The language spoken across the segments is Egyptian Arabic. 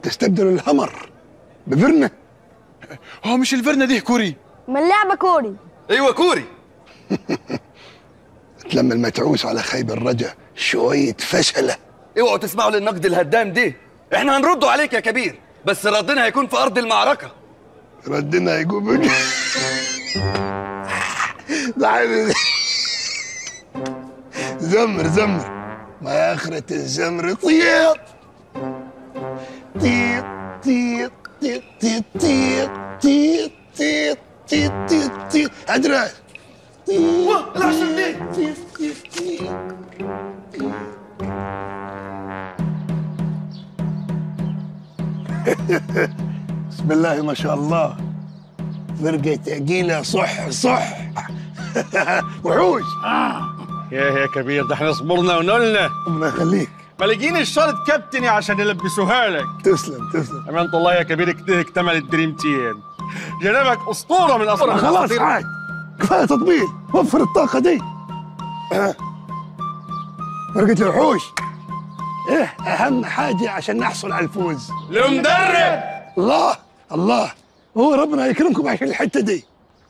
تستبدل الهمر بفرنة هو مش الفرنة دي كوري ما اللعبة كوري ايوه كوري تلم المتعوس على خيب الرجا شوية فشلة اوعوا تسمعوا للنقد الهدام دي احنا هنردوا عليك يا كبير بس ردنا هيكون في ارض المعركه ردنا يقوم تعال زمر زمر ما آخرة الزمر طيط طيط طيط طيط طيط طيط طيط طيط طيط طيط طيط أدرس طيط العشر دي طيط طيط طيط بسم الله ما شاء الله فرقة ثقيلة صح صح وحوش يا يا كبير ده احنا صبرنا ونقولنا الله يخليك ملاقين الشرط كابتني عشان يلبسوها لك تسلم تسلم امانة الله يا كبير كده اكتمل الدريم تيم جنابك اسطوره من اسطوره خلاص الأساطير. عاد كفاية تطبيل وفر الطاقة دي آه. فرقة الوحوش ايه اهم حاجة عشان نحصل على الفوز المدرب الله الله هو ربنا يكرمكم عشان الحتة دي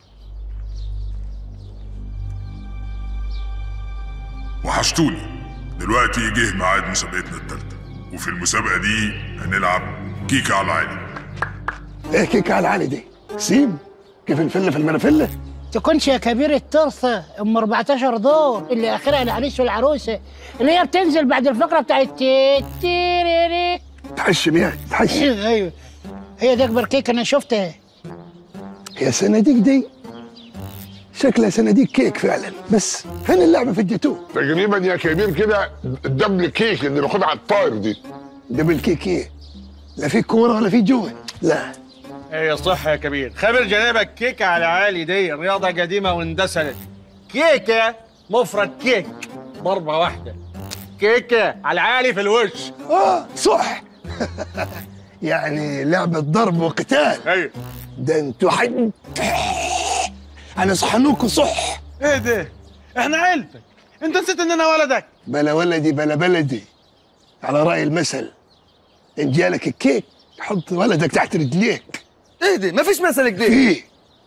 وحشتوني دلوقتي جه ميعاد مسابقتنا التالتة وفي المسابقة دي هنلعب كيكة على العالي ايه كيكة على العالي دي سيم كيف الفلة في المنافلة تكونش يا كبير الترثة ام 14 دور اللي اخرها العريس والعروسه اللي هي بتنزل بعد الفقره بتاعت تي- تيريري تحشم يعني تحشم ايوه هي دي اكبر كيك انا شفتها هي صناديق دي شكلها صناديق كيك فعلا بس هنا اللعبة في الجاتو تقريبا يا كبير كده الدبل كيك اللي باخدها على الطاير دي دبل كيك ايه لا في كورة ولا في جوه لا ايه صح يا كبير خبر جنابك كيكه على عالي دي رياضه قديمه واندثرت كيكه مفرد كيك ضربه واحده كيكه على العالي في الوش اه صح يعني لعبة ضرب وقتال ايوه ده انتوا حد انا صحنوكوا صح ايه ده احنا عيلتك انت نسيت ان انا ولدك بلا ولدي بلا بلدي على رأي المثل ان جالك الكيك حط ولدك تحت رجليك ايه دي مفيش مثل كده ايه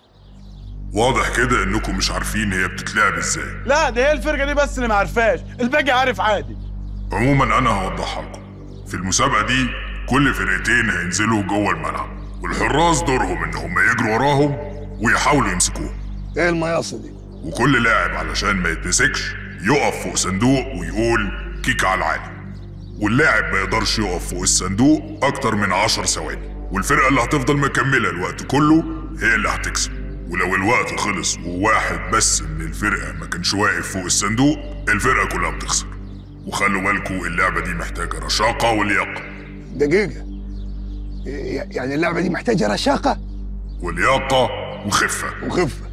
واضح كده انكم مش عارفين هي بتتلعب ازاي لا ده هي الفرقة دي بس اللي ما عارفاش الباقي عارف عادي عموما انا هوضحها لكم في المسابقة دي كل فرقتين هينزلوا جوه الملعب والحراس دورهم ان هم يجروا وراهم ويحاولوا يمسكوهم ايه المياصة دي وكل لاعب علشان ما يتمسكش يقف فوق صندوق ويقول كيك على العالي واللاعب ما يقدرش يقف فوق الصندوق اكتر من عشر ثواني والفرقة اللي هتفضل مكملة الوقت كله هي اللي هتكسب ولو الوقت خلص وواحد بس من الفرقة ما كانش واقف فوق الصندوق الفرقة كلها بتخسر وخلوا بالكوا اللعبة دي محتاجة رشاقة ولياقة دقيقة إيه يعني اللعبة دي محتاجة رشاقة ولياقة وخفة وخفة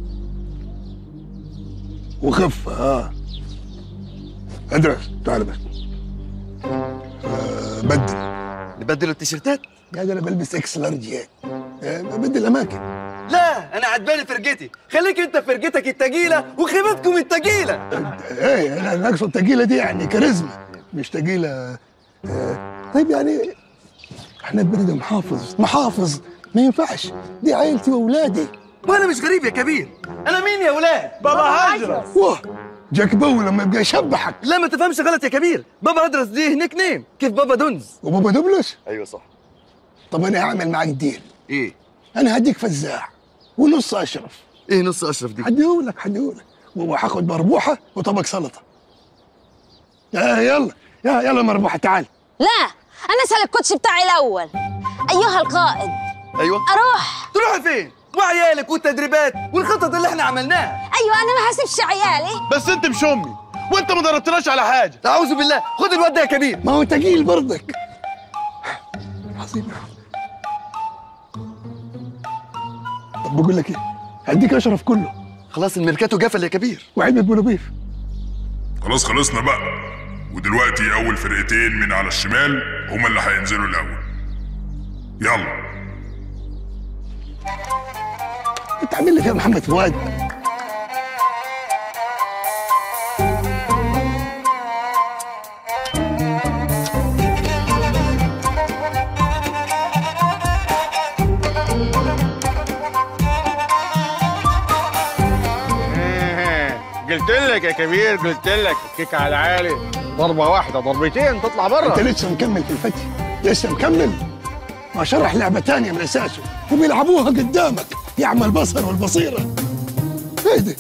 وخفة اه ادرس تعال بس آه بدل نبدلوا التيشيرتات قاعد انا بلبس اكس لارج يعني آه بدل اماكن لا انا عجباني فرقتي خليك انت فرقتك التقيله وخيبتكم التقيله ايه انا أنا اقصد تقيلة دي يعني كاريزما مش تقيلة آه طيب يعني احنا بلد محافظ محافظ ما ينفعش دي عائلتي واولادي وانا مش غريب يا كبير انا مين يا ولاد بابا هجرة واه جاك بو لما يبقى يشبحك لا ما تفهمش غلط يا كبير بابا هدرس دي هنيك نيم كيف بابا دونز وبابا دبلس ايوه صح طب انا هعمل معاك ديل ايه انا هديك فزاع ونص اشرف ايه نص اشرف دي هديهولك هديهولك وهاخد مربوحه وطبق سلطه آه يلا يا يلا مربوحه تعال لا أنا أسأل الكوتش بتاعي الأول أيها القائد ايوه أروح تروحي فين وعيالك والتدريبات والخطط اللي احنا عملناها أيوة أنا ما هسيبش عيالي بس انت مش امي وانت ما ضربتناش على حاجة اعوذ بالله خد الواد ده يا كبير ما هو تقيل برضك عظيم يا عم. طب بقول لك ايه هديك اشرف كله خلاص الميركاتو قفل يا كبير وعلبه بولوبيف خلاص خلصنا بقى ودلوقتي اول فرقتين من على الشمال هما اللي هينزلوا الاول يلا انت عامل لي فيها محمد فؤاد قلت لك يا كبير قلت لك كيك على عالي ضربه واحده ضربتين تطلع انت بره لسه مكمل في الفتح لسه مكمل ما شرح لعبه تانية من اساسه وبيلعبوها قدامك يعمل البصر والبصيره ايه ده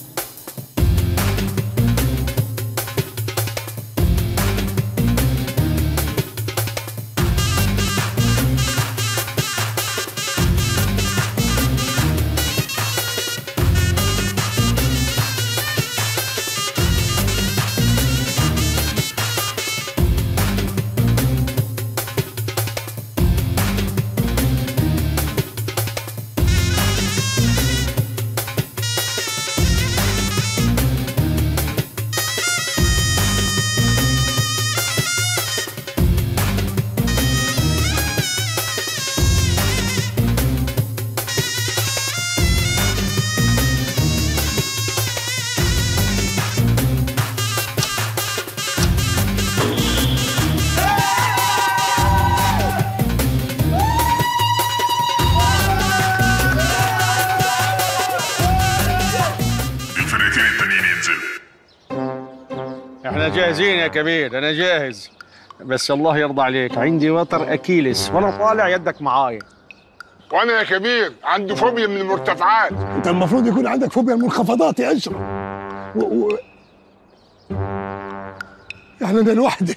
الفرقتين التانيين ينزلوا احنا جاهزين يا كبير انا جاهز بس الله يرضى عليك عندي وتر اكيلس وانا طالع يدك معايا وانا يا كبير عندي فوبيا من المرتفعات انت المفروض يكون عندك فوبيا من المنخفضات يا اشرف و... و... يعني انا لوحدي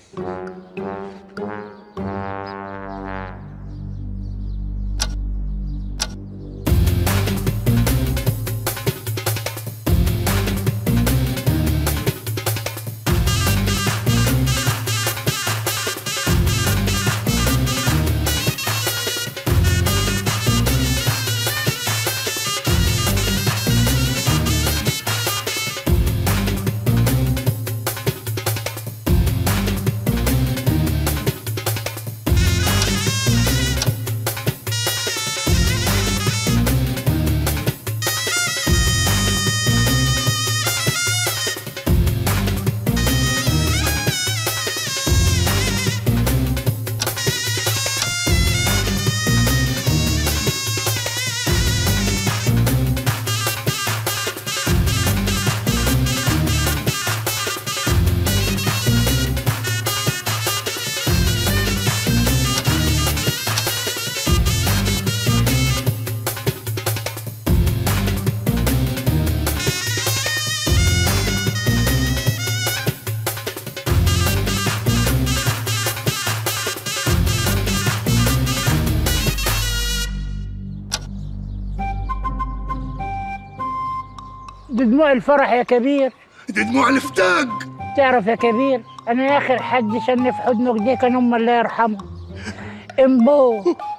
دي دموع الفرح يا كبير دي دموع الفتاق تعرف يا كبير انا اخر حد شن في حضنك دي كان ام الله يرحمه امبو